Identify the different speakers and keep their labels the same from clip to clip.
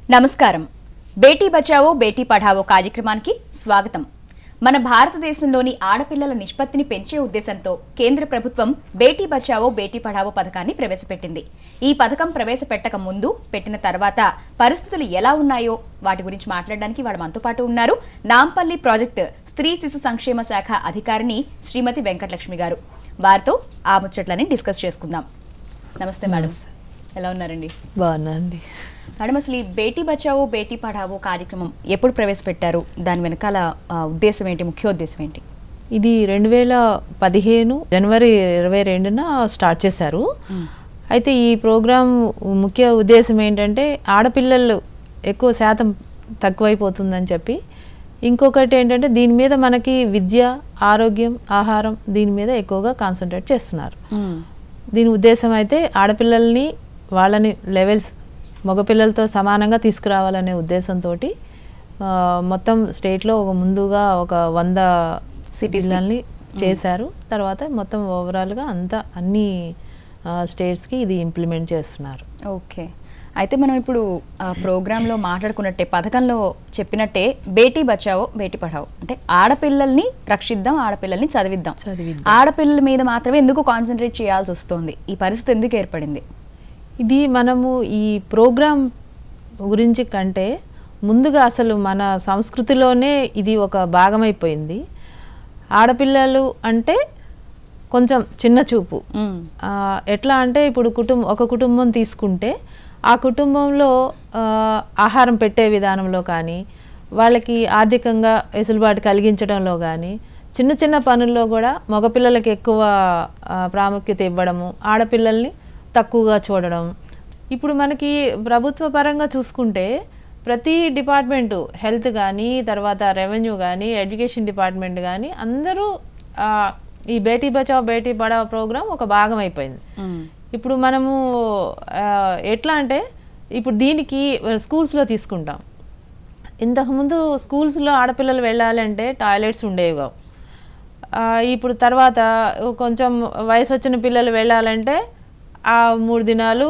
Speaker 1: నమస్కారం బేటీ బచావో బేటీ పఢావో కార్యక్రమానికి స్వాగతం మన భారతదేశంలోని ఆడపిల్లల నిష్పత్తిని పెంచే ఉద్దేశంతో కేంద్ర ప్రభుత్వం బేటీ బచావో బేటీ పఢావో పథకాన్ని ప్రవేశపెట్టింది ఈ పథకం ప్రవేశపెట్టక ముందు పెట్టిన తర్వాత పరిస్థితులు ఎలా ఉన్నాయో వాటి గురించి మాట్లాడడానికి వాళ్ళు మనతో పాటు ఉన్నారు నాంపల్లి ప్రాజెక్టు స్త్రీ శిశు సంక్షేమ శాఖ అధికారిని శ్రీమతి వెంకటలక్ష్మి గారు వారితో ఆ ముచ్చట్లని డిస్కస్ చేసుకుందాం నమస్తే మేడం ఎలా ఉన్నారండి
Speaker 2: బాగున్నాండి
Speaker 1: మేడం అసలు ఈ బేటీ బచావో బేటీ పఢావో కార్యక్రమం ఎప్పుడు ప్రవేశపెట్టారు దాని వెనకాల ఆ, ఉద్దేశం ఏంటి ముఖ్య ఉద్దేశం ఏంటి
Speaker 2: ఇది రెండు వేల పదిహేను జనవరి ఇరవై రెండున స్టార్ట్ చేశారు అయితే ఈ ప్రోగ్రాం ముఖ్య ఉద్దేశం ఏంటంటే ఆడపిల్లలు ఎక్కువ శాతం తక్కువైపోతుందని చెప్పి ఇంకొకటి ఏంటంటే దీని మీద మనకి విద్య ఆరోగ్యం ఆహారం దీని మీద ఎక్కువగా కాన్సన్ట్రేట్ చేస్తున్నారు దీని ఉద్దేశం అయితే ఆడపిల్లల్ని వాళ్ళని లెవెల్స్ మగపిల్లలతో సమానంగా తీసుకురావాలనే ఉద్దేశంతో మొత్తం స్టేట్లో ఒక ముందుగా ఒక వంద సిటీలని చేశారు తర్వాత మొత్తం ఓవరాల్గా అంతా అన్ని స్టేట్స్కి ఇది ఇంప్లిమెంట్ చేస్తున్నారు
Speaker 1: ఓకే అయితే మనం ఇప్పుడు ఆ, ప్రోగ్రాంలో మాట్లాడుకున్నట్టే పథకంలో చెప్పినట్టే బేటీ బచావో బేటీ పఢావో అంటే ఆడపిల్లల్ని రక్షిద్దాం ఆడపిల్లల్ని చదివిద్దాం
Speaker 2: చదివిద్దాం.
Speaker 1: ఆడపిల్లల మీద మాత్రమే ఎందుకు కాన్సన్ట్రేట్ చేయాల్సి వస్తుంది ఈ పరిస్థితి ఎందుకు ఏర్పడింది
Speaker 2: ఇది మనము ఈ ప్రోగ్రాం గురించి కంటే ముందుగా అసలు మన సంస్కృతిలోనే ఇది ఒక భాగమైపోయింది ఆడపిల్లలు అంటే కొంచెం చిన్న చూపు
Speaker 1: మ్మ్.
Speaker 2: ఆ, ఎట్లా అంటే ఇప్పుడు కుటుంబం ఒక కుటుంబం తీసుకుంటే ఆ కుటుంబంలో ఆ, ఆహారం పెట్టే విధానంలో కానీ వాళ్ళకి ఆర్థికంగా వెసులుబాటు కలిగించడంలో కానీ చిన్న చిన్న పనుల్లో కూడా మగపిల్లలకి ఎక్కువ ఆ, ప్రాముఖ్యత ఇవ్వడము ఆడపిల్లల్ని తక్కువగా చూడడం ఇప్పుడు మనకి ప్రభుత్వ పరంగా చూసుకుంటే ప్రతి డిపార్ట్మెంటు హెల్త్ కానీ తర్వాత రెవెన్యూ కానీ ఎడ్యుకేషన్ డిపార్ట్మెంట్ కానీ అందరూ ఆ, ఈ బేటీ బచావ్ బేటీ పడావ్ ప్రోగ్రాం ఒక భాగం అయిపోయింది
Speaker 1: మ్మ్.
Speaker 2: ఇప్పుడు మనము ఆ, ఎట్లా అంటే ఇప్పుడు దీనికి స్కూల్స్లో తీసుకుంటాం ఇంతకుముందు స్కూల్స్లో ఆడపిల్లలు వెళ్ళాలంటే టాయిలెట్స్ ఉండేవి కావు ఆ, ఇప్పుడు తర్వాత కొంచెం వయసు వచ్చిన పిల్లలు వెళ్ళాలంటే ఆ మూడు దినాలు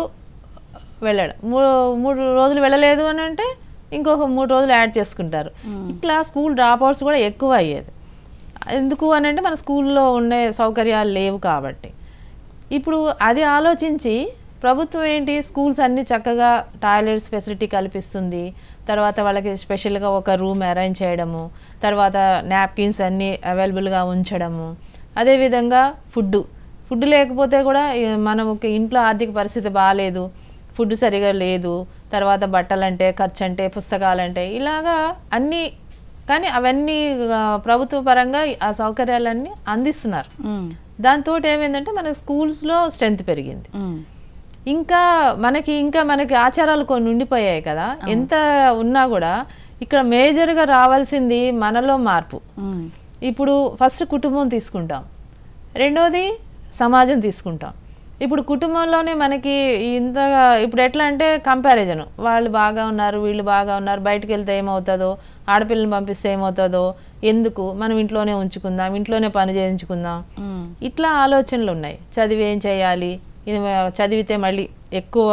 Speaker 2: వెళ్ళడం మూడు మూడు రోజులు వెళ్ళలేదు అని అంటే ఇంకొక మూడు రోజులు యాడ్ చేసుకుంటారు ఇట్లా స్కూల్ డ్రాప్ అవుట్స్ కూడా ఎక్కువ అయ్యేది ఎందుకు అని అంటే మన స్కూల్లో ఉండే సౌకర్యాలు లేవు కాబట్టి ఇప్పుడు అది ఆలోచించి ప్రభుత్వం ఏంటి స్కూల్స్ అన్ని చక్కగా టాయిలెట్స్ ఫెసిలిటీ కల్పిస్తుంది తర్వాత వాళ్ళకి స్పెషల్గా ఒక రూమ్ అరేంజ్ చేయడము తర్వాత నాప్కిన్స్ అన్నీ అవైలబుల్గా ఉంచడము అదేవిధంగా ఫుడ్ ఫుడ్ లేకపోతే కూడా ఈ మనకి ఇంట్లో ఆర్థిక పరిస్థితి బాగాలేదు ఫుడ్ సరిగా లేదు తర్వాత బట్టలంటే ఖర్చు అంటే పుస్తకాలంటే ఇలాగా అన్నీ కానీ అవన్నీ ఆ, ప్రభుత్వ పరంగా ఆ సౌకర్యాలన్నీ అందిస్తున్నారు
Speaker 1: మ్మ్.
Speaker 2: దాంతో ఏమైందంటే మన స్కూల్స్లో స్ట్రెంత్ పెరిగింది
Speaker 1: మ్మ్.
Speaker 2: ఇంకా మనకి ఇంకా మనకి ఆచారాలు కొన్ని ఉండిపోయాయి కదా ఎంత ఉన్నా కూడా ఇక్కడ మేజర్గా రావాల్సింది మనలో మార్పు
Speaker 1: మ్మ్.
Speaker 2: ఇప్పుడు ఫస్ట్ కుటుంబం తీసుకుంటాం రెండోది సమాజం తీసుకుంటాం ఇప్పుడు కుటుంబంలోనే మనకి ఇంతగా ఇప్పుడు ఎట్లా అంటే కంపారిజన్ వాళ్ళు బాగా ఉన్నారు వీళ్ళు బాగా ఉన్నారు బయటకు వెళ్తే ఏమవుతుందో ఆడపిల్లని పంపిస్తే ఏమవుతుందో ఎందుకు మనం ఇంట్లోనే ఉంచుకుందాం ఇంట్లోనే పని చేయించుకుందాం
Speaker 1: మ్మ్.
Speaker 2: ఇట్లా ఆలోచనలు ఉన్నాయి చదివి ఏం చేయాలి ఇది మ- చదివితే మళ్ళీ ఎక్కువ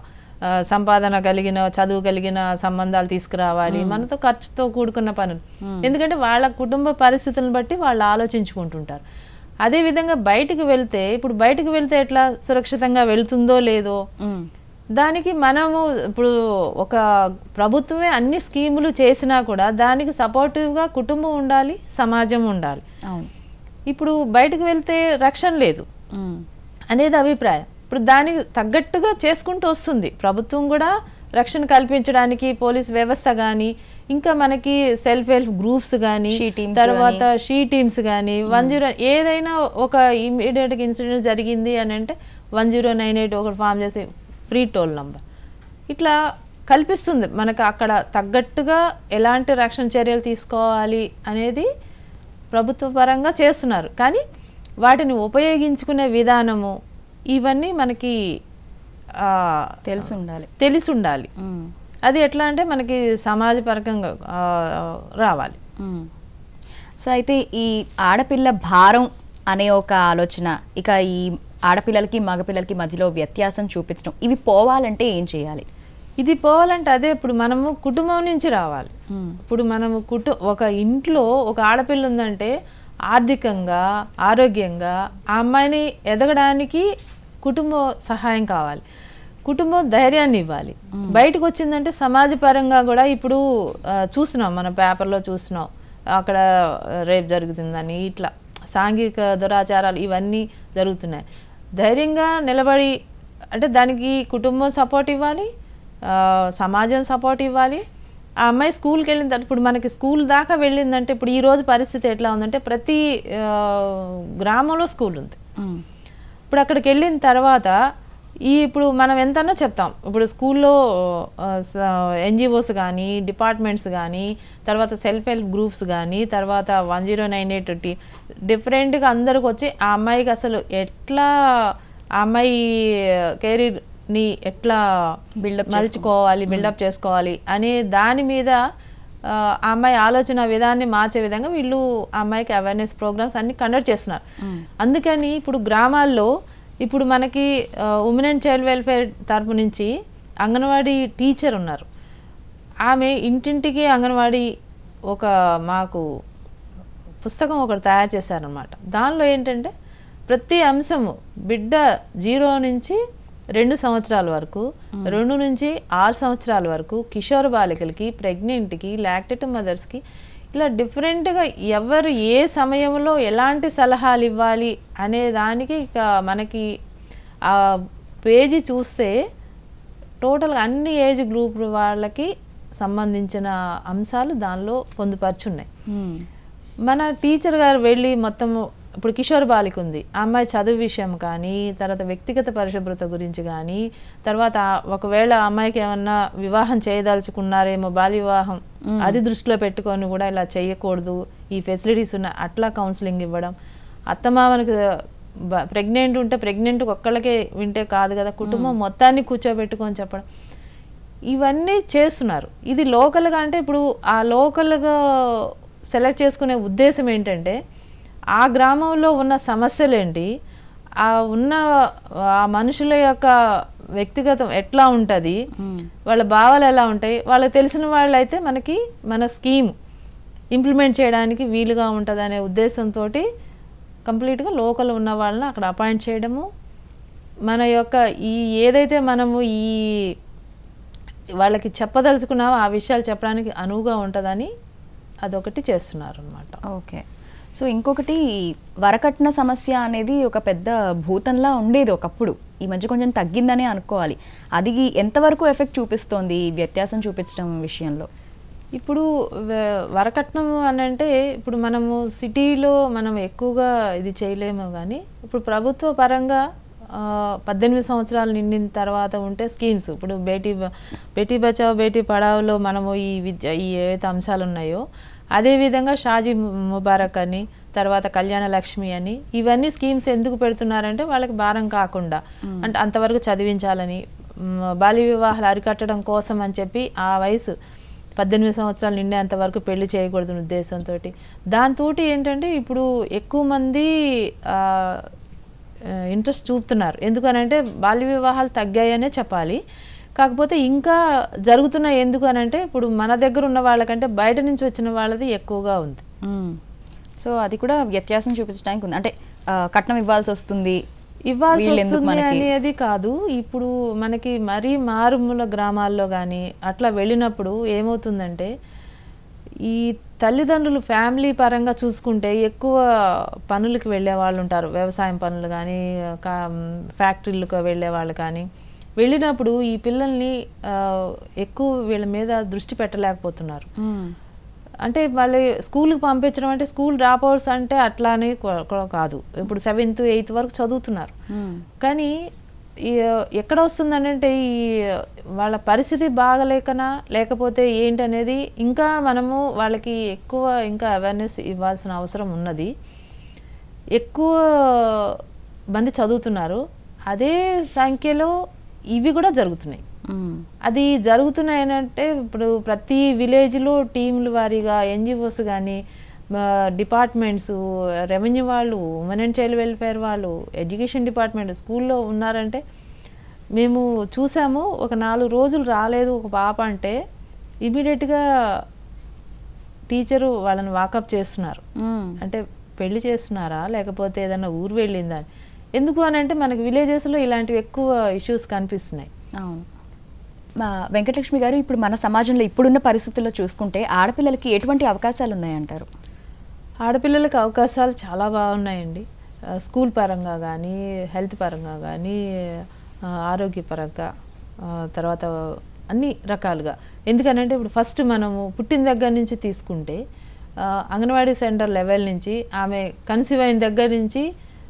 Speaker 2: ఆ, సంపాదన కలిగిన చదువు కలిగిన సంబంధాలు తీసుకురావాలి మనతో ఖర్చుతో కూడుకున్న పనులు ఎందుకంటే వాళ్ళ కుటుంబ పరిస్థితులను బట్టి వాళ్ళు ఆలోచించుకుంటుంటారు అదే విధంగా బయటికి వెళ్తే ఇప్పుడు బయటికి వెళ్తే ఎట్లా సురక్షితంగా వెళ్తుందో లేదో
Speaker 1: మ్మ్.
Speaker 2: దానికి మనము ఇప్పుడు ఒక ప్రభుత్వమే అన్ని స్కీములు చేసినా కూడా దానికి సపోర్టివ్గా కుటుంబం ఉండాలి సమాజం ఉండాలి
Speaker 1: అవును
Speaker 2: ఇప్పుడు బయటకు వెళ్తే రక్షణ లేదు
Speaker 1: మ్మ్.
Speaker 2: అనేది అభిప్రాయం ఇప్పుడు దానికి తగ్గట్టుగా చేసుకుంటూ వస్తుంది ప్రభుత్వం కూడా రక్షణ కల్పించడానికి పోలీస్ వ్యవస్థ కానీ ఇంకా మనకి సెల్ఫ్ హెల్ప్ గ్రూప్స్ కానీ
Speaker 1: She teams
Speaker 2: తర్వాత షీ టీమ్స్ కానీ వన్ జీరో ఏదైనా ఒక ఇమీడియట్గా ఇన్సిడెంట్ జరిగింది అని అంటే వన్ జీరో నైన్ ఎయిట్ ఒకటి ఫామ్ చేసి ఫ్రీ టోల్ నంబర్ ఇట్లా కల్పిస్తుంది మనకు అక్కడ తగ్గట్టుగా ఎలాంటి రక్షణ చర్యలు తీసుకోవాలి అనేది ప్రభుత్వ పరంగా చేస్తున్నారు కానీ వాటిని ఉపయోగించుకునే విధానము ఇవన్నీ మనకి ఆ,
Speaker 1: తెలిసి ఉండాలి
Speaker 2: తెలిసి ఉండాలి
Speaker 1: మ్మ్.
Speaker 2: అది ఎట్లా అంటే మనకి సమాజపరకంగా ఆ, రావాలి
Speaker 1: మ్మ్. సో అయితే ఈ ఆడపిల్ల భారం అనే ఒక ఆలోచన ఇక ఈ ఆడపిల్లలకి మగపిల్లలకి మధ్యలో వ్యత్యాసం చూపించడం ఇవి పోవాలంటే ఏం చేయాలి
Speaker 2: ఇది పోవాలంటే అదే ఇప్పుడు మనము కుటుంబం నుంచి రావాలి ఇప్పుడు మనము కుటు ఒక ఇంట్లో ఒక ఆడపిల్ల ఉందంటే ఆర్థికంగా ఆరోగ్యంగా ఆ అమ్మాయిని ఎదగడానికి కుటుంబ సహాయం కావాలి కుటుంబం ధైర్యాన్ని ఇవ్వాలి బయటకు వచ్చిందంటే సమాజపరంగా కూడా ఇప్పుడు ఆ, చూస్తున్నాం మన పేపర్లో చూస్తున్నాం అక్కడ రేప్ జరుగుతుందని ఇట్లా సాంఘిక దురాచారాలు ఇవన్నీ జరుగుతున్నాయి ధైర్యంగా నిలబడి అంటే దానికి కుటుంబం సపోర్ట్ ఇవ్వాలి ఆ, సమాజం సపోర్ట్ ఇవ్వాలి ఆ అమ్మాయి స్కూల్కి వెళ్ళిన తర్వాత ఇప్పుడు మనకి స్కూల్ దాకా వెళ్ళిందంటే ఇప్పుడు ఈ రోజు పరిస్థితి ఎట్లా ఉందంటే ప్రతి ఆ, గ్రామంలో స్కూల్ ఉంది ఇప్పుడు అక్కడికి వెళ్ళిన తర్వాత ఈ ఇప్పుడు మనం ఎంతన్నా చెప్తాం ఇప్పుడు స్కూల్లో ఎన్జిఓస్ కానీ డిపార్ట్మెంట్స్ కానీ తర్వాత సెల్ఫ్ హెల్ప్ గ్రూప్స్ కానీ తర్వాత వన్ జీరో నైన్ ఎయిట్ టీ డిఫరెంట్గా అందరికి వచ్చి ఆ అమ్మాయికి అసలు ఎట్లా ఆ అమ్మాయి కెరీర్ని ఎట్లా
Speaker 1: Build-up
Speaker 2: మలుచుకోవాలి బిల్డప్ చేసుకోవాలి అనే దాని మీద ఆ, ఆ అమ్మాయి ఆలోచన విధాన్ని మార్చే విధంగా వీళ్ళు ఆ అమ్మాయికి అవేర్నెస్ ప్రోగ్రామ్స్ అన్ని కండక్ట్ చేస్తున్నారు అందుకని ఇప్పుడు గ్రామాల్లో ఇప్పుడు మనకి ఉమెన్ అండ్ చైల్డ్ వెల్ఫేర్ తరపు నుంచి అంగన్వాడీ టీచర్ ఉన్నారు ఆమె ఇంటింటికి అంగన్వాడీ ఒక మాకు పుస్తకం ఒకటి తయారు చేశారనమాట దానిలో ఏంటంటే ప్రతి అంశము బిడ్డ జీరో నుంచి రెండు సంవత్సరాల వరకు రెండు నుంచి ఆరు సంవత్సరాల వరకు కిషోర బాలికలకి ప్రెగ్నెంట్కి లాక్టెట్ మదర్స్కి ఇలా డిఫరెంట్గా ఎవరు ఏ సమయంలో ఎలాంటి సలహాలు ఇవ్వాలి అనే దానికి ఇక మనకి ఆ పేజీ చూస్తే టోటల్గా అన్ని ఏజ్ గ్రూప్ వాళ్ళకి సంబంధించిన అంశాలు దానిలో పొందుపరుచున్నాయి మన టీచర్ గారు వెళ్ళి మొత్తం ఇప్పుడు కిషోర్ బాలిక ఉంది ఆ అమ్మాయి చదువు విషయం కానీ తర్వాత వ్యక్తిగత పరిశుభ్రత గురించి కానీ తర్వాత ఆ- ఒకవేళ ఆ అమ్మాయికి ఏమన్నా వివాహం చేయదలుచుకున్నారేమో బాల్య వివాహం అది దృష్టిలో పెట్టుకొని కూడా ఇలా చేయకూడదు ఈ ఫెసిలిటీస్ ఉన్న అట్లా కౌన్సిలింగ్ ఇవ్వడం అత్తమామనికి ప్రెగ్నెంట్ ఉంటే ప్రెగ్నెంట్ ఒక్కళ్ళకే వింటే కాదు కదా కుటుంబం మొత్తాన్ని కూర్చోబెట్టుకొని చెప్పడం ఇవన్నీ చేస్తున్నారు ఇది లోకల్గా అంటే ఇప్పుడు ఆ లోకల్గా సెలెక్ట్ చేసుకునే ఉద్దేశం ఏంటంటే ఆ గ్రామంలో ఉన్న సమస్యలు ఏంటి ఆ ఉన్న ఆ మనుషుల యొక్క వ్యక్తిగతం ఎట్లా ఉంటుంది వాళ్ళ భావాలు ఎలా ఉంటాయి వాళ్ళకి తెలిసిన వాళ్ళు అయితే మనకి మన స్కీమ్ ఇంప్లిమెంట్ చేయడానికి వీలుగా ఉంటుంది అనే ఉద్దేశంతో కంప్లీట్గా లోకల్ ఉన్న వాళ్ళని అక్కడ అపాయింట్ చేయడము మన యొక్క ఈ ఏదైతే మనము ఈ వాళ్ళకి చెప్పదలుచుకున్నామో ఆ విషయాలు చెప్పడానికి అనువుగా ఉంటుందని అదొకటి చేస్తున్నారు అనమాట
Speaker 1: ఓకే సో ఇంకొకటి వరకట్న సమస్య అనేది ఒక పెద్ద భూతంలా ఉండేది ఒకప్పుడు ఈ మధ్య కొంచెం తగ్గిందనే అనుకోవాలి అది ఎంతవరకు ఎఫెక్ట్ చూపిస్తోంది ఈ వ్యత్యాసం చూపించడం విషయంలో
Speaker 2: ఇప్పుడు వ- వరకట్నం అని అంటే ఇప్పుడు మనము సిటీలో మనం ఎక్కువగా ఇది చేయలేము కానీ ఇప్పుడు ప్రభుత్వ పరంగా ఆ, పద్దెనిమిది సంవత్సరాలు నిండిన తర్వాత ఉంటే స్కీమ్స్ ఇప్పుడు బేటీ బ- బేటీ బచావ్ బేటీ పడావ్లో మనము ఈ విద్య ఈ ఏవైతే అంశాలు ఉన్నాయో అదేవిధంగా షాజీ ము- ముబారక్ అని తర్వాత కళ్యాణ లక్ష్మి అని ఇవన్నీ స్కీమ్స్ ఎందుకు పెడుతున్నారంటే వాళ్ళకి భారం కాకుండా అంటే అంతవరకు చదివించాలని మ్, బాల్య వివాహాలు అరికట్టడం కోసం అని చెప్పి ఆ వయసు పద్దెనిమిది సంవత్సరాలు నిండేంత వరకు పెళ్లి చేయకూడదు ఉద్దేశంతో దాంతో ఏంటంటే ఇప్పుడు ఎక్కువ మంది ఇంట్రెస్ట్ చూపుతున్నారు ఎందుకనంటే బాల్య వివాహాలు తగ్గాయనే చెప్పాలి కాకపోతే ఇంకా జరుగుతున్నాయి ఎందుకు అని అంటే ఇప్పుడు మన దగ్గర ఉన్న వాళ్ళకంటే బయట నుంచి వచ్చిన వాళ్ళది ఎక్కువగా ఉంది
Speaker 1: సో అది కూడా వ్యత్యాసం చూపించడానికి ఉంది అంటే ఆ, కట్నం ఇవ్వాల్సి వస్తుంది
Speaker 2: ఇవ్వాల్సి
Speaker 1: వీళ్ళు ఎందుకు
Speaker 2: వస్తుంది
Speaker 1: మనకి
Speaker 2: అనేది కాదు ఇప్పుడు మనకి మరీ మారుమూల గ్రామాల్లో కానీ అట్లా వెళ్ళినప్పుడు ఏమవుతుందంటే ఈ తల్లిదండ్రులు ఫ్యామిలీ పరంగా చూసుకుంటే ఎక్కువ పనులకు వెళ్ళే వాళ్ళు ఉంటారు వ్యవసాయం పనులు కానీ ఫ్యాక్టరీలకు వెళ్ళే వాళ్ళు కానీ వెళ్ళినప్పుడు ఈ పిల్లల్ని ఆ, ఎక్కువ వీళ్ళ మీద దృష్టి పెట్టలేకపోతున్నారు
Speaker 1: మ్మ్.
Speaker 2: అంటే వాళ్ళు స్కూల్కి పంపించడం అంటే స్కూల్ డ్రాప్ అవుట్స్ అంటే అట్లానే కొ- కొ- కాదు ఇప్పుడు సెవెంత్ ఎయిత్ వరకు చదువుతున్నారు
Speaker 1: మ్మ్.
Speaker 2: కానీ ఈ ఎక్కడ వస్తుందనంటే ఈ వాళ్ళ పరిస్థితి బాగలేకనా లేకపోతే ఏంటనేది ఇంకా మనము వాళ్ళకి ఎక్కువ ఇంకా అవేర్నెస్ ఇవ్వాల్సిన అవసరం ఉన్నది ఎక్కువ మంది చదువుతున్నారు అదే సంఖ్యలో ఇవి కూడా జరుగుతున్నాయి
Speaker 1: మ్మ్.
Speaker 2: అది జరుగుతున్నాయనంటే ఇప్పుడు ప్రతి విలేజ్లో టీంలు వారీగా ఎన్జిఓస్ కానీ డిపార్ట్మెంట్స్ రెవెన్యూ వాళ్ళు ఉమెన్ అండ్ చైల్డ్ వెల్ఫేర్ వాళ్ళు ఎడ్యుకేషన్ డిపార్ట్మెంట్ స్కూల్లో ఉన్నారంటే మేము చూసాము ఒక నాలుగు రోజులు రాలేదు ఒక పాప అంటే ఇమీడియట్గా టీచరు వాళ్ళని వాకప్ చేస్తున్నారు
Speaker 1: మ్మ్.
Speaker 2: అంటే పెళ్లి చేస్తున్నారా లేకపోతే ఏదైనా ఊరు వెళ్ళిందా అని. ఎందుకు అని అంటే మనకి విలేజెస్లో ఇలాంటివి ఎక్కువ ఇష్యూస్ కనిపిస్తున్నాయి
Speaker 1: అవును మా వెంకటలక్ష్మి గారు ఇప్పుడు మన సమాజంలో ఇప్పుడున్న పరిస్థితుల్లో చూసుకుంటే ఆడపిల్లలకి ఎటువంటి అవకాశాలు ఉన్నాయంటారు
Speaker 2: ఆడపిల్లలకు అవకాశాలు చాలా బాగున్నాయండి ఆ, స్కూల్ పరంగా కానీ హెల్త్ పరంగా కానీ ఆ, ఆరోగ్యపరంగా ఆ, తర్వాత అన్ని రకాలుగా ఎందుకనంటే ఇప్పుడు ఫస్ట్ మనము పుట్టిన దగ్గర నుంచి తీసుకుంటే ఆ, అంగన్వాడీ సెంటర్ లెవెల్ నుంచి ఆమె కన్సీవ్ అయిన దగ్గర నుంచి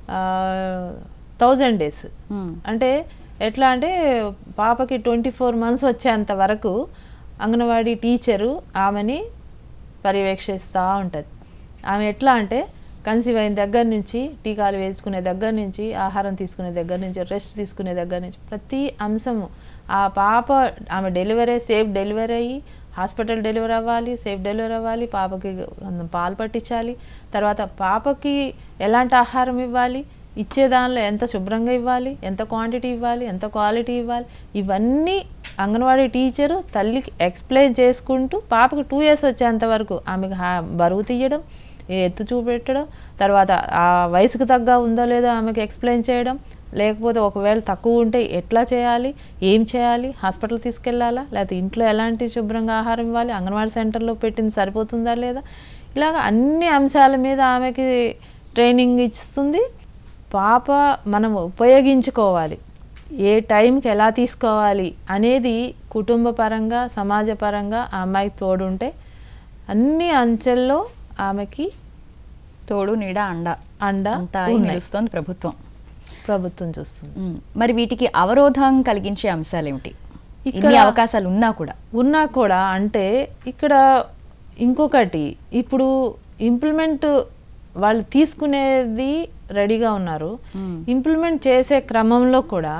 Speaker 2: థౌజండ్ డేస్
Speaker 1: మ్మ్.
Speaker 2: అంటే ఎట్లా అంటే పాపకి ట్వంటీ ఫోర్ మంత్స్ వచ్చేంత వరకు అంగన్వాడీ టీచరు ఆమెని పర్యవేక్షిస్తూ ఉంటుంది ఆమె ఎట్లా అంటే కన్సీవ్ అయిన దగ్గర నుంచి టీకాలు వేసుకునే దగ్గర నుంచి ఆహారం తీసుకునే దగ్గర నుంచి రెస్ట్ తీసుకునే దగ్గర నుంచి ప్రతి అంశము ఆ పాప ఆమె డెలివరీ సేఫ్ డెలివరీ అయ్యి హాస్పిటల్ డెలివరీ అవ్వాలి సేఫ్ డెలివరీ అవ్వాలి పాపకి పాలు పట్టించాలి తర్వాత పాపకి ఎలాంటి ఆహారం ఇవ్వాలి ఇచ్చే దానిలో ఎంత శుభ్రంగా ఇవ్వాలి ఎంత క్వాంటిటీ ఇవ్వాలి ఎంత క్వాలిటీ ఇవ్వాలి ఇవన్నీ అంగన్వాడీ టీచరు తల్లికి ఎక్స్ప్లెయిన్ చేసుకుంటూ పాపకు టూ ఇయర్స్ వచ్చేంత వరకు ఆమెకు హా- బరువు తీయడం ఎత్తు చూపెట్టడం తర్వాత ఆ వయసుకు తగ్గ ఉందో లేదో ఆమెకు ఎక్స్ప్లెయిన్ చేయడం లేకపోతే ఒకవేళ తక్కువ ఉంటే ఎట్లా చేయాలి ఏం చేయాలి హాస్పిటల్ తీసుకెళ్ళాలా లేకపోతే ఇంట్లో ఎలాంటి శుభ్రంగా ఆహారం ఇవ్వాలి అంగన్వాడీ సెంటర్లో పెట్టింది సరిపోతుందా లేదా ఇలాగ అన్ని అంశాల మీద ఆమెకి ట్రైనింగ్ ఇస్తుంది పాప మనం ఉపయోగించుకోవాలి ఏ టైంకి ఎలా తీసుకోవాలి అనేది కుటుంబ పరంగా సమాజ పరంగా ఆ అమ్మాయికి తోడుంటే అన్ని అంచెల్లో ఆమెకి
Speaker 1: తోడు నీడ అండ
Speaker 2: అండ
Speaker 1: అంతా
Speaker 2: ఉన్నాయి.
Speaker 1: నిలుస్తోంది ప్రభుత్వం
Speaker 2: ప్రభుత్వం చూస్తుంది
Speaker 1: మ్మ్. మరి వీటికి అవరోధం కలిగించే అంశాలు ఏమిటి ఇన్ని
Speaker 2: ఇక్కడ-
Speaker 1: అవకాశాలు ఉన్నా కూడా
Speaker 2: ఉన్నా కూడా అంటే ఇక్కడ ఇంకొకటి ఇప్పుడు ఇంప్లిమెంట్ వాళ్ళు తీసుకునేది రెడీగా ఉన్నారు
Speaker 1: మ్మ్.
Speaker 2: ఇంప్లిమెంట్ చేసే క్రమంలో కూడా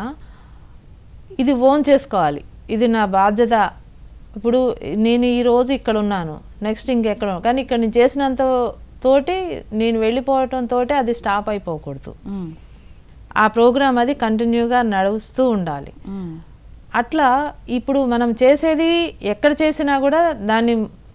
Speaker 2: ఇది ఓన్ చేసుకోవాలి ఇది నా బాధ్యత ఇప్పుడు నేను ఈ రోజు ఇక్కడ ఉన్నాను నెక్స్ట్ ఇంకెక్కడ ఉన్నా- కానీ ఇక్కడ నేను చేసినంత తోటి నేను వెళ్ళిపోవటం తోటి అది స్టాప్ అయిపోకూడదు
Speaker 1: మ్మ్.
Speaker 2: ఆ ప్రోగ్రామ్ అది కంటిన్యూగా నడుస్తూ ఉండాలి
Speaker 1: మ్మ్.
Speaker 2: అట్లా ఇప్పుడు మనం చేసేది ఎక్కడ చేసినా కూడా దాన్ని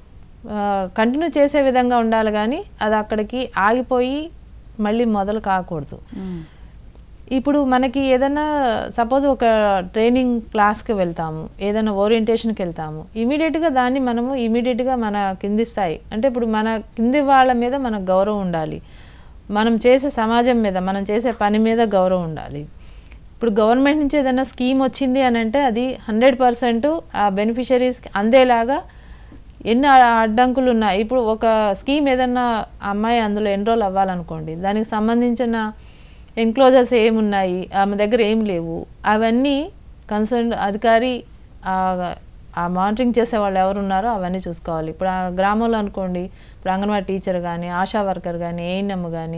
Speaker 2: కంటిన్యూ చేసే విధంగా ఉండాలి కానీ అది అక్కడికి ఆగిపోయి మళ్ళీ మొదలు కాకూడదు
Speaker 1: మ్మ్.
Speaker 2: ఇప్పుడు మనకి ఏదైనా సపోజ్ ఒక ట్రైనింగ్ క్లాస్కి వెళ్తాము ఏదైనా ఓరియంటేషన్కి వెళ్తాము ఇమీడియట్గా దాన్ని మనము ఇమీడియట్గా మన కింది స్థాయి అంటే ఇప్పుడు మన కింది వాళ్ళ మీద మనకు గౌరవం ఉండాలి మనం చేసే సమాజం మీద మనం చేసే పని మీద గౌరవం ఉండాలి ఇప్పుడు గవర్నమెంట్ నుంచి ఏదైనా స్కీమ్ వచ్చింది అని అంటే అది హండ్రెడ్ పర్సెంట్ ఆ బెనిఫిషరీస్కి అందేలాగా ఎన్ని అ- అడ్డంకులు ఉన్నాయి ఇప్పుడు ఒక స్కీమ్ ఏదన్నా అమ్మాయి అందులో ఎన్రోల్ అవ్వాలనుకోండి దానికి సంబంధించిన ఎన్క్లోజర్స్ ఏమున్నాయి ఆమె దగ్గర ఏం లేవు అవన్నీ కన్సర్న్ అధికారి ఆ- ఆ మానిటరింగ్ చేసే వాళ్ళు ఎవరు ఉన్నారో అవన్నీ చూసుకోవాలి ఇప్పుడు ఆ గ్రామంలో అనుకోండి ఇప్పుడు అంగన్వాడీ టీచర్ కానీ ఆశా వర్కర్ కానీ ఏఎన్ఎం కానీ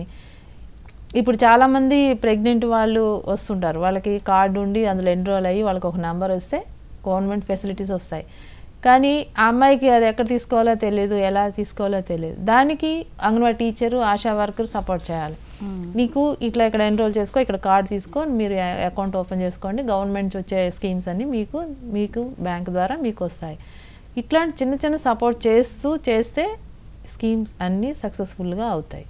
Speaker 2: ఇప్పుడు చాలామంది ప్రెగ్నెంట్ వాళ్ళు వస్తుంటారు వాళ్ళకి కార్డు ఉండి అందులో ఎన్రోల్ అయ్యి వాళ్ళకి ఒక నెంబర్ వస్తే గవర్నమెంట్ ఫెసిలిటీస్ వస్తాయి కానీ ఆ అమ్మాయికి అది ఎక్కడ తీసుకోవాలో తెలియదు ఎలా తీసుకోవాలో తెలియదు దానికి anganwadi teacher ASHA worker support చేయాలి నీకు ఇట్లా ఇక్కడ ఎన్రోల్ చేసుకో ఇక్కడ కార్డు తీసుకో మీరు అకౌంట్ ఓపెన్ చేసుకోండి గవర్నమెంట్ నుంచి వచ్చే స్కీమ్స్ అన్ని మీకు మీకు బ్యాంక్ ద్వారా మీకు వస్తాయి ఇట్లాంటి చిన్న చిన్న సపోర్ట్ చేస్తూ చేస్తే స్కీమ్స్ అన్నీ సక్సెస్ఫుల్గా అవుతాయి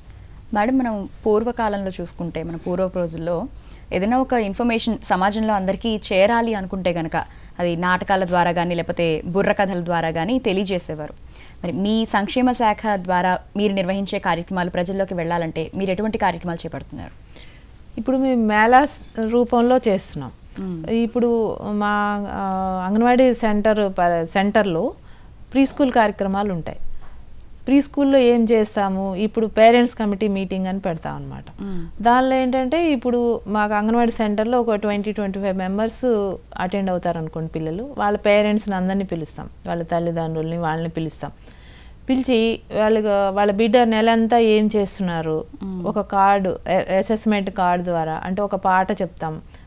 Speaker 1: మేడం మనం పూర్వకాలంలో చూసుకుంటే మన పూర్వపు రోజుల్లో ఏదైనా ఒక ఇన్ఫర్మేషన్ సమాజంలో అందరికీ చేరాలి అనుకుంటే గనక అది నాటకాల ద్వారా కానీ లేకపోతే బుర్ర కథల ద్వారా కానీ తెలియజేసేవారు మరి మీ సంక్షేమ శాఖ ద్వారా మీరు నిర్వహించే కార్యక్రమాలు ప్రజల్లోకి వెళ్ళాలంటే మీరు ఎటువంటి కార్యక్రమాలు చేపడుతున్నారు
Speaker 2: ఇప్పుడు మేము మేళాస్ రూపంలో చేస్తున్నాం ఇప్పుడు మా ఆ, అంగన్వాడీ సెంటర్ ప- సెంటర్లో ప్రీ స్కూల్ కార్యక్రమాలు ఉంటాయి ప్రీ స్కూల్లో ఏం చేస్తాము ఇప్పుడు పేరెంట్స్ కమిటీ మీటింగ్ అని పెడతాం అనమాట దానిలో ఏంటంటే ఇప్పుడు మాకు అంగన్వాడీ సెంటర్లో ఒక twenty twenty five members attend అవుతారు అనుకోండి పిల్లలు వాళ్ళ పేరెంట్స్ని అందరినీ పిలుస్తాం వాళ్ళ తల్లిదండ్రుల్ని వాళ్ళని పిలుస్తాం పిలిచి వాళ్ళకి వాళ్ళ బిడ్డ నెలంతా ఏం చేస్తున్నారు ఒక కార్డు అసెస్మెంట్ కార్డు ద్వారా అంటే ఒక పాట చెప్తాం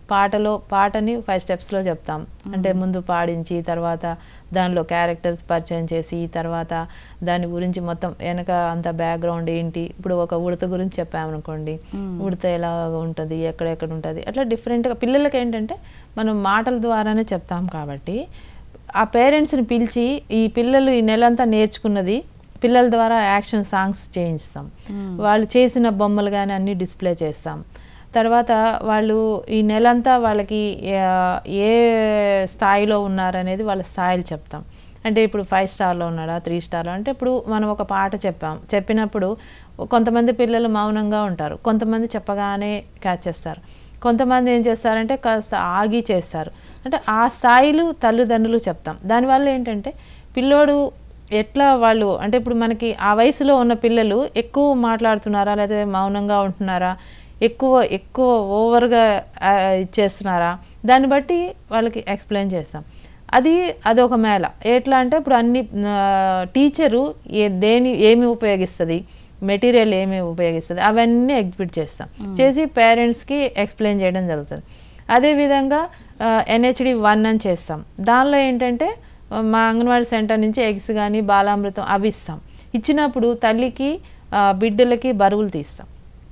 Speaker 2: పాటలో పాటని ఫైవ్ స్టెప్స్లో చెప్తాం అంటే ముందు పాడించి తర్వాత దానిలో క్యారెక్టర్స్ పరిచయం చేసి తర్వాత దాని గురించి మొత్తం వెనక అంత బ్యాక్గ్రౌండ్ ఏంటి ఇప్పుడు ఒక ఉడత గురించి చెప్పామనుకోండి ఉడత ఎలా ఉంటుంది ఎక్కడెక్కడ ఉంటుంది అట్లా డిఫరెంట్గా పిల్లలకి ఏంటంటే మనం మాటల ద్వారానే చెప్తాం కాబట్టి ఆ పేరెంట్స్ని పిలిచి ఈ పిల్లలు ఈ నెలంతా నేర్చుకున్నది పిల్లల ద్వారా యాక్షన్ సాంగ్స్ చేయిస్తాం వాళ్ళు చేసిన బొమ్మలు కానీ అన్నీ డిస్ప్లే చేస్తాం తర్వాత వాళ్ళు ఈ నెలంతా వాళ్ళకి ఆ, ఏ స్థాయిలో ఉన్నారనేది వాళ్ళ స్థాయిలు చెప్తాం అంటే ఇప్పుడు ఫైవ్ స్టార్లో ఉన్నాడా త్రీ స్టార్లో అంటే ఇప్పుడు మనం ఒక పాట చెప్పాం చెప్పినప్పుడు కొంతమంది పిల్లలు మౌనంగా ఉంటారు కొంతమంది చెప్పగానే క్యాచ్ చేస్తారు కొంతమంది ఏం చేస్తారంటే కాస్త ఆగి చేస్తారు అంటే ఆ స్థాయిలు తల్లిదండ్రులు చెప్తాం దానివల్ల ఏంటంటే పిల్లోడు ఎట్లా వాళ్ళు అంటే ఇప్పుడు మనకి ఆ వయసులో ఉన్న పిల్లలు ఎక్కువ మాట్లాడుతున్నారా లేదా మౌనంగా ఉంటున్నారా ఎక్కువ ఎక్కువ ఓవర్గా ఇచ్చేస్తున్నారా దాన్ని బట్టి వాళ్ళకి ఎక్స్ప్లెయిన్ చేస్తాం అది అదొక మేళ ఎట్లా అంటే ఇప్పుడు అన్ని టీచరు ఏ దేని ఏమి ఉపయోగిస్తుంది మెటీరియల్ ఏమి ఉపయోగిస్తుంది అవన్నీ ఎగ్జిబిట్ చేస్తాం చేసి పేరెంట్స్కి ఎక్స్ప్లెయిన్ చేయడం జరుగుతుంది అదేవిధంగా ఎన్హెచ్డి వన్ అని చేస్తాం దానిలో ఏంటంటే ఆ, మా అంగన్వాడీ సెంటర్ నుంచి ఎగ్స్ కానీ బాలామృతం అవి ఇస్తాం ఇచ్చినప్పుడు తల్లికి ఆ, బిడ్డలకి బరువులు తీస్తాం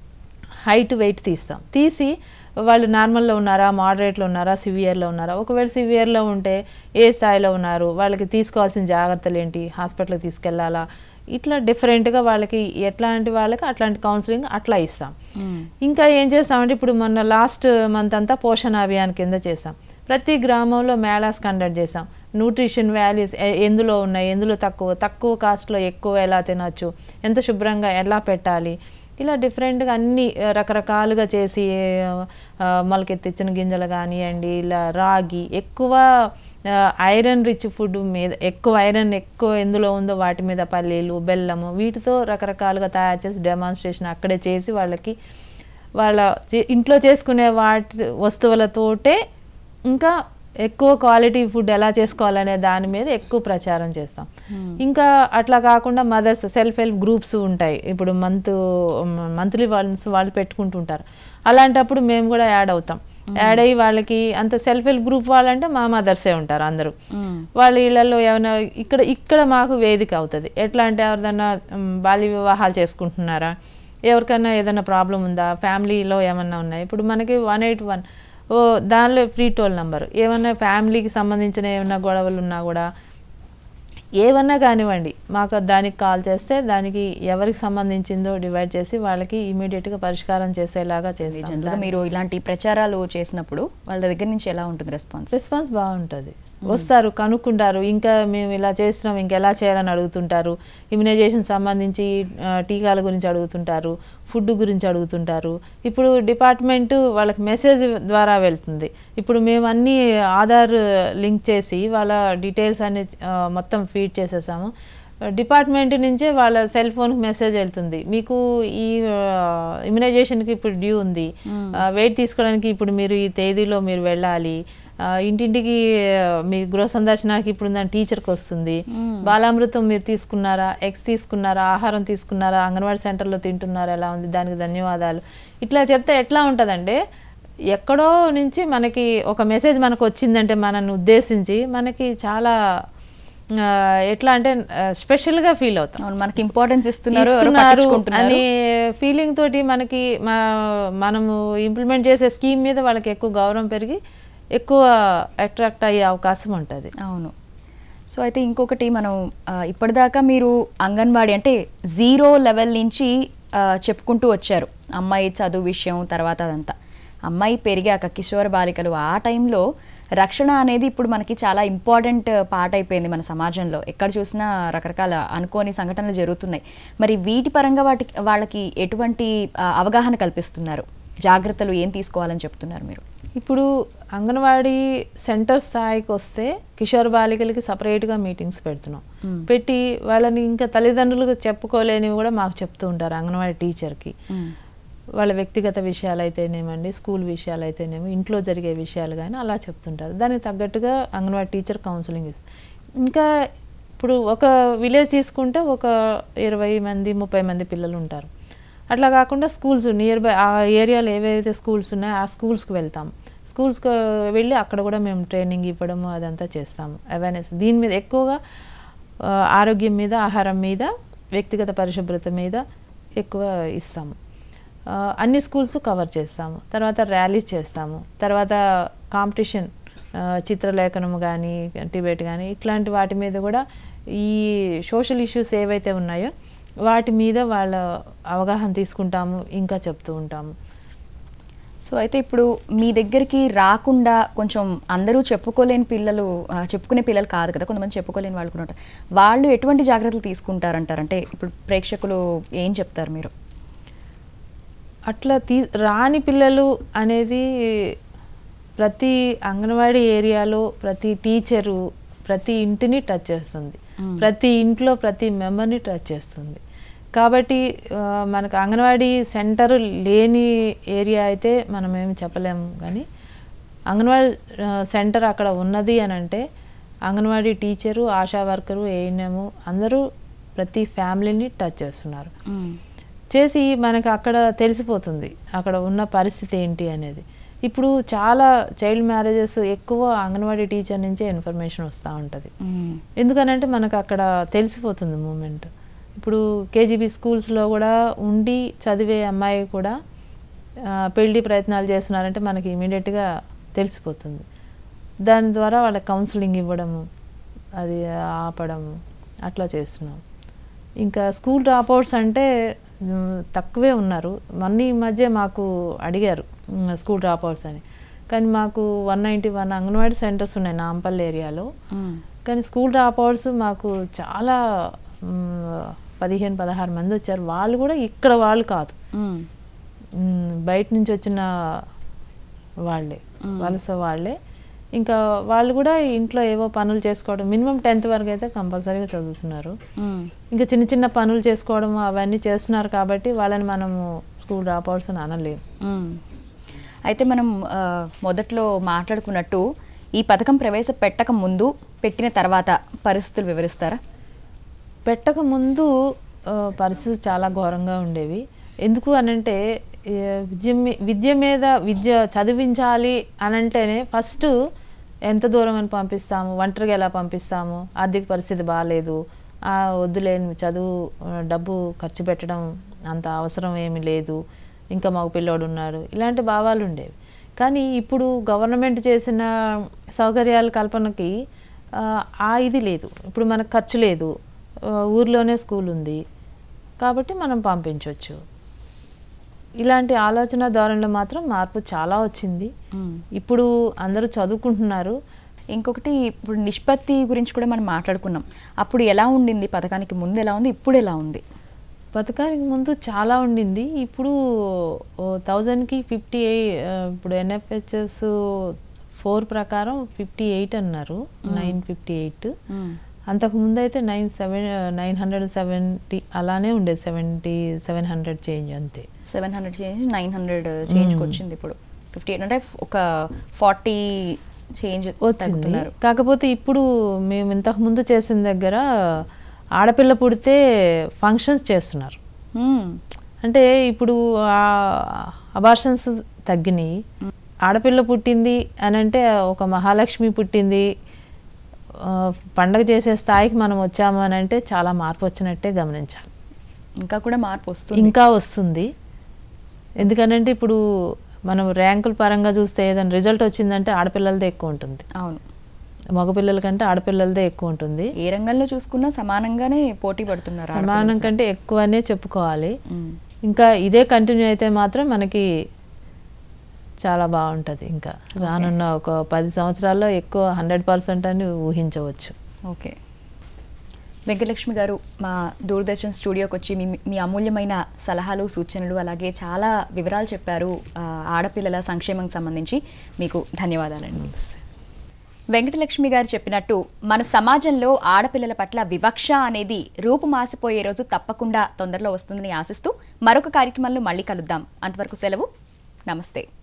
Speaker 2: హైట్ వెయిట్ తీస్తాం తీసి వాళ్ళు నార్మల్లో ఉన్నారా మోడరేట్లో ఉన్నారా సివియర్లో ఉన్నారా ఒకవేళ సివియర్లో ఉంటే ఏ స్థాయిలో ఉన్నారు వాళ్ళకి తీసుకోవాల్సిన జాగ్రత్తలు ఏంటి హాస్పిటల్కి తీసుకెళ్లాలా ఇట్లా డిఫరెంట్గా వాళ్ళకి ఎట్లాంటి వాళ్ళకి అట్లాంటి కౌన్సిలింగ్ అట్లా ఇస్తాం ఇంకా ఏం చేస్తామంటే ఇప్పుడు మొన్న లాస్ట్ మంత్ అంతా పోషణ అభియాన్ కింద చేసాం ప్రతి గ్రామంలో మేళాస్ కండక్ట్ చేసాం న్యూట్రిషన్ వాల్యూస్ ఎందులో ఉన్నాయి ఎందులో తక్కువ తక్కువ కాస్ట్లో ఎక్కువ ఎలా తినొచ్చు ఎంత శుభ్రంగా ఎలా పెట్టాలి ఇలా డిఫరెంట్గా అన్ని ఆ, రకరకాలుగా చేసి ఆ, మొలకెత్తిచ్చిన గింజలు కానివ్వండి ఇలా రాగి ఎక్కువ ఐరన్ రిచ్ ఫుడ్ మీద ఎక్కువ ఐరన్ ఎక్కువ ఎందులో ఉందో వాటి మీద పల్లీలు బెల్లము వీటితో రకరకాలుగా తయారు చేసి డెమాన్స్ట్రేషన్ అక్కడే చేసి వాళ్ళకి వాళ్ళ చే- ఇంట్లో చేసుకునే వాటి వస్తువులతోటే ఇంకా ఎక్కువ క్వాలిటీ ఫుడ్ ఎలా చేసుకోవాలనే దాని మీద ఎక్కువ ప్రచారం చేస్తాం ఇంకా అట్లా కాకుండా మదర్స్ సెల్ఫ్ హెల్ప్ గ్రూప్స్ ఉంటాయి ఇప్పుడు మంత్ మంత్లీ వన్స్ వాళ్ళు పెట్టుకుంటుంటారు అలాంటప్పుడు మేము కూడా యాడ్ అవుతాం యాడ్ అయ్యి వాళ్ళకి అంత సెల్ఫ్ హెల్ప్ గ్రూప్ వాళ్ళంటే మా మదర్సే ఉంటారు అందరూ వాళ్ళ ఇళ్లలో ఏమైనా ఇక్కడ ఇక్కడ మాకు వేదిక అవుతుంది ఎట్లా అంటే ఎవరిదన్నా మ్, బాల్య వివాహాలు చేసుకుంటున్నారా ఎవరికైనా ఏదైనా ప్రాబ్లం ఉందా ఫ్యామిలీలో ఏమన్నా ఉన్నాయి ఇప్పుడు మనకి వన్ ఎయిట్ వన్ ఓ దానిలో ఫ్రీ టోల్ నంబర్ ఏమన్నా ఫ్యామిలీకి సంబంధించిన ఏమన్నా గొడవలు ఉన్నా కూడా ఏమన్నా కానివ్వండి మాకు దానికి కాల్ చేస్తే దానికి ఎవరికి సంబంధించిందో డివైడ్ చేసి వాళ్ళకి ఇమీడియట్గా పరిష్కారం చేసేలాగా చేస్తాం
Speaker 1: జనరల్గా మీరు ఇలాంటి ప్రచారాలు చేసినప్పుడు వాళ్ళ దగ్గర నుంచి ఎలా ఉంటుంది రెస్పాన్స్
Speaker 2: రెస్పాన్స్ బాగుంటుంది వస్తారు కనుక్కుంటారు ఇంకా మేము ఇలా చేస్తున్నాం ఇంకా ఎలా చేయాలని అడుగుతుంటారు ఇమ్యునైజేషన్ సంబంధించి ఆ, టీకాల గురించి అడుగుతుంటారు ఫుడ్ గురించి అడుగుతుంటారు ఇప్పుడు డిపార్ట్మెంట్ వాళ్ళకి మెసేజ్ ద్వారా వెళ్తుంది ఇప్పుడు మేము అన్ని ఆధార్ లింక్ చేసి వాళ్ళ డీటెయిల్స్ అన్ని ఆ, మొత్తం ఫీడ్ చేసేసాము డిపార్ట్మెంట్ నుంచే వాళ్ళ సెల్ ఫోన్కి మెసేజ్ వెళ్తుంది మీకు ఈ ఇమ్యునైజేషన్కి ఇప్పుడు డ్యూ ఉంది వెయిట్ తీసుకోవడానికి ఇప్పుడు మీరు ఈ తేదీలో మీరు వెళ్ళాలి ఆ, ఇంటింటికి ఆ, మీ గృహ సందర్శనానికి ఇప్పుడు దాని టీచర్కి వస్తుంది బాలామృతం మీరు తీసుకున్నారా ఎగ్స్ తీసుకున్నారా ఆహారం తీసుకున్నారా అంగన్వాడీ సెంటర్లో తింటున్నారా ఎలా ఉంది దానికి ధన్యవాదాలు ఇట్లా చెప్తే ఎట్లా ఉంటుందంటే ఎక్కడో నుంచి మనకి ఒక మెసేజ్ మనకు వచ్చిందంటే మనల్ని ఉద్దేశించి మనకి చాలా ఆ, ఎట్లా అంటే స్పెషల్గా ఫీల్ అవుతాం
Speaker 1: అవును మనకి ఇంపార్టెన్స్ ఇస్తున్నారు ఎవరో
Speaker 2: ఇస్తున్నారు
Speaker 1: పట్టించుకుంటున్నారు.
Speaker 2: అనే ఫీలింగ్ తోటి మనకి మా- మనము ఇంప్లిమెంట్ చేసే స్కీమ్ మీద వాళ్ళకి ఎక్కువ గౌరవం పెరిగి ఎక్కువ అట్రాక్ట్ అయ్యే అవకాశం ఉంటుంది
Speaker 1: అవును సో అయితే ఇంకొకటి మనం ఆ, ఇప్పటిదాకా మీరు అంగన్వాడీ అంటే జీరో లెవెల్ నుంచి ఆ, చెప్పుకుంటూ వచ్చారు అమ్మాయి చదువు విషయం తర్వాత అదంతా అమ్మాయి పెరిగాక కిషోర బాలికలు ఆ టైంలో రక్షణ అనేది ఇప్పుడు మనకి చాలా ఇంపార్టెంట్ పార్ట్ అయిపోయింది మన సమాజంలో ఎక్కడ చూసినా రకరకాల అనుకోని సంఘటనలు జరుగుతున్నాయి మరి వీటి పరంగా వాటి వాళ్ళకి ఎటువంటి ఆ, అవగాహన కల్పిస్తున్నారు జాగ్రత్తలు ఏం తీసుకోవాలని చెప్తున్నారు మీరు
Speaker 2: ఇప్పుడు అంగన్వాడీ సెంటర్ స్థాయికి వస్తే కిషోర్ బాలికలకి సపరేట్గా మీటింగ్స్ పెడుతున్నాం పెట్టి వాళ్ళని ఇంకా తల్లిదండ్రులకు చెప్పుకోలేనివి కూడా మాకు చెప్తూ ఉంటారు అంగన్వాడీ టీచర్కి వాళ్ళ వ్యక్తిగత విషయాలు అయితేనేమండి స్కూల్ విషయాలు అయితేనేమి ఇంట్లో జరిగే విషయాలు కానీ అలా చెప్తుంటారు దానికి తగ్గట్టుగా అంగన్వాడీ టీచర్ కౌన్సిలింగ్ ఇస్తుంది ఇంకా ఇప్పుడు ఒక విలేజ్ తీసుకుంటే ఒక ఇరవై మంది ముప్పై మంది పిల్లలు ఉంటారు అట్లా కాకుండా స్కూల్స్ నియర్ బై ఆ ఏరియాలో ఏవైతే స్కూల్స్ ఉన్నాయో ఆ స్కూల్స్కి వెళ్తాం స్కూల్స్కి వెళ్ళి అక్కడ కూడా మేము ట్రైనింగ్ ఇవ్వడము అదంతా చేస్తాము అవేర్నెస్ దీని మీద ఎక్కువగా ఆ, ఆరోగ్యం మీద ఆహారం మీద వ్యక్తిగత పరిశుభ్రత మీద ఎక్కువ ఇస్తాము ఆ, అన్ని స్కూల్స్ కవర్ చేస్తాము తర్వాత ర్యాలీస్ చేస్తాము తర్వాత కాంపిటీషన్ చిత్రలేఖనం కానీ డిబేట్ కానీ ఇట్లాంటి వాటి మీద కూడా ఈ సోషల్ ఇష్యూస్ ఏవైతే ఉన్నాయో వాటి మీద వాళ్ళ అవగాహన తీసుకుంటాము ఇంకా చెప్తూ ఉంటాము
Speaker 1: సో అయితే ఇప్పుడు మీ దగ్గరికి రాకుండా కొంచెం అందరూ చెప్పుకోలేని పిల్లలు ఆ, చెప్పుకునే పిల్లలు కాదు కదా కొంతమంది చెప్పుకోలేని వాళ్ళు కూడా ఉంటారు వాళ్ళు ఎటువంటి జాగ్రత్తలు తీసుకుంటారంటారు అంటే ఇప్పుడు ప్రేక్షకులు ఏం చెప్తారు మీరు
Speaker 2: అట్లా తీ రాని పిల్లలు అనేది ప్రతి అంగన్వాడీ ఏరియాలో ప్రతి టీచరు ప్రతి ఇంటిని టచ్ చేస్తుంది
Speaker 1: మ్మ్.
Speaker 2: ప్రతి ఇంట్లో ప్రతి మెంబర్ని టచ్ చేస్తుంది కాబట్టి ఆ, మనకు అంగన్వాడీ సెంటర్ లేని ఏరియా అయితే మనం ఏమి చెప్పలేము కానీ అంగన్వాడీ ఆ, సెంటర్ అక్కడ ఉన్నది అని అంటే anganwadi teacher ASHA worker ANM అందరూ ప్రతి ఫ్యామిలీని టచ్ చేస్తున్నారు చేసి మనకు అక్కడ తెలిసిపోతుంది అక్కడ ఉన్న పరిస్థితి ఏంటి అనేది ఇప్పుడు చాలా చైల్డ్ మ్యారేజెస్ ఎక్కువ అంగన్వాడీ టీచర్ నుంచే ఇన్ఫర్మేషన్ వస్తూ ఉంటుంది ఎందుకనంటే మనకు అక్కడ తెలిసిపోతుంది మూమెంట్ ఇప్పుడు కేజీబీ స్కూల్స్లో కూడా ఉండి చదివే అమ్మాయి కూడా ఆ, పెళ్లి ప్రయత్నాలు చేస్తున్నారంటే మనకి ఇమీడియట్గా తెలిసిపోతుంది దాని ద్వారా వాళ్ళకి కౌన్సిలింగ్ ఇవ్వడము అది ఆపడము అట్లా చేస్తున్నాం ఇంకా స్కూల్ డ్రాప్అవుట్స్ అంటే మ్, తక్కువే ఉన్నారు మొన్న ఈ మధ్య మాకు అడిగారు మ్, స్కూల్ డ్రాప్అవుట్స్ అని కానీ మాకు one ninety one anganwadi centres ఉన్నాయి నాంపల్లి ఏరియాలో కానీ స్కూల్ డ్రాప్అవుట్స్ మాకు చాలా మ్, పదిహేను పదహారు మంది వచ్చారు వాళ్ళు కూడా ఇక్కడ వాళ్ళు కాదు మ్, బయట నుంచి వచ్చిన వాళ్ళే
Speaker 1: మ్మ్.
Speaker 2: వలస వాళ్ళే ఇంకా వాళ్ళు కూడా ఇంట్లో ఏవో పనులు చేసుకోవడం మినిమం టెన్త్ వరకు అయితే కంపల్సరీగా చదువుతున్నారు ఇంకా చిన్న చిన్న పనులు చేసుకోవడం అవన్నీ చేస్తున్నారు కాబట్టి వాళ్ళని మనము స్కూల్ డ్రాప్అవుట్స్ అని అనలేము
Speaker 1: అయితే మనం ఆ, మొదట్లో మాట్లాడుకున్నట్టు ఈ పథకం ప్రవేశపెట్టక ముందు పెట్టిన తర్వాత పరిస్థితులు వివరిస్తారా
Speaker 2: పెట్టక ముందు ఆ, పరిస్థితులు చాలా ఘోరంగా ఉండేవి ఎందుకు అనంటే ఏ, విద్య మీ- విద్య మీద విద్య చదివించాలి అనంటేనే ఫస్ట్ ఎంత దూరం అని పంపిస్తాము ఒంటరిగా ఎలా పంపిస్తాము ఆర్థిక పరిస్థితి బాగాలేదు ఆ, వద్దులే నువ్వు చదువు ఆ, డబ్బు ఖర్చు పెట్టడం అంత అవసరం ఏమీ లేదు ఇంకా మగ పిల్లోడు ఉన్నాడు ఇలాంటి భావాలు ఉండేవి కానీ ఇప్పుడు గవర్నమెంట్ చేసిన సౌకర్యాల కల్పనకి ఆ, ఆ ఇది లేదు ఇప్పుడు మనకు ఖర్చు లేదు ఆ, ఊర్లోనే స్కూల్ ఉంది కాబట్టి మనం పంపించవచ్చు ఇలాంటి ఆలోచన ధోరణిలో మాత్రం మార్పు చాలా వచ్చింది ఇప్పుడు అందరూ చదువుకుంటున్నారు
Speaker 1: ఇంకొకటి ఇప్పుడు నిష్పత్తి గురించి కూడా మనం మాట్లాడుకున్నాం అప్పుడు ఎలా ఉండింది పథకానికి ముందు ఎలా ఉంది ఇప్పుడు ఎలా ఉంది
Speaker 2: పథకానికి ముందు చాలా ఉండింది ఇప్పుడు థౌజండ్కి ఫిఫ్టీ ఎయిట్ ఇప్పుడు ఎన్ఎఫ్హెచ్ఎస్ ఫోర్ ప్రకారం ఫిఫ్టీ ఎయిట్ అన్నారు నైన్ ఫిఫ్టీ ఎయిట్ అంతకు ముందు అయితే nine seven nine hundred seventy అలానే ఉండేది సెవెంటీ సెవెన్ హండ్రెడ్ చేంజ్ అంతే
Speaker 1: seven hundred change nine hundred చేంజ్కి వచ్చింది ఇప్పుడు ఫిఫ్టీ ఎయిట్ అంటే ఒక ఫార్టీ చేంజ్
Speaker 2: వచ్చింది
Speaker 1: తగ్గుతున్నారు
Speaker 2: కాకపోతే ఇప్పుడు మేము ఇంతకు ముందు చేసిన దగ్గర ఆడపిల్ల పుడితే ఫంక్షన్స్ చేస్తున్నారు
Speaker 1: మ్మ్.
Speaker 2: అంటే ఇప్పుడు అబార్షన్స్ తగ్గినాయి ఆడపిల్ల పుట్టింది అని అంటే ఒక మహాలక్ష్మి పుట్టింది ఆ, పండగ చేసే స్థాయికి మనం వచ్చాము అని అంటే చాలా మార్పు వచ్చినట్టే గమనించాలి
Speaker 1: ఇంకా కూడా మార్పు వస్తుంది
Speaker 2: ఇంకా వస్తుంది ఎందుకనంటే ఇప్పుడు మనం ర్యాంకుల పరంగా చూస్తే ఏదైనా రిజల్ట్ వచ్చిందంటే ఆడపిల్లలదే ఎక్కువ ఉంటుంది
Speaker 1: అవును
Speaker 2: మగపిల్లల కంటే ఆడపిల్లలదే ఎక్కువ ఉంటుంది
Speaker 1: ఏ రంగంలో చూసుకున్నా సమానంగానే పోటీ పడుతున్నారు
Speaker 2: సమానం కంటే ఎక్కువనే చెప్పుకోవాలి
Speaker 1: మ్మ్.
Speaker 2: ఇంకా ఇదే కంటిన్యూ అయితే మాత్రం మనకి చాలా బాగుంటుంది ఇంకా రానున్న ఒక పది సంవత్సరాల్లో ఎక్కువ హండ్రెడ్ పర్సెంట్ అని ఊహించవచ్చు
Speaker 1: ఓకే వెంకటలక్ష్మి గారు మా దూరదర్శన్ స్టూడియోకి వచ్చి మీ మీ అమూల్యమైన సలహాలు సూచనలు అలాగే చాలా వివరాలు చెప్పారు ఆ, ఆడపిల్లల సంక్షేమం సంబంధించి మీకు ధన్యవాదాలండి వెంకటలక్ష్మి గారు చెప్పినట్టు మన సమాజంలో ఆడపిల్లల పట్ల వివక్ష అనేది రూపుమాసిపోయే రోజు తప్పకుండా తొందరలో వస్తుందని ఆశిస్తూ మరొక కార్యక్రమంలో మళ్ళీ కలుద్దాం అంతవరకు సెలవు నమస్తే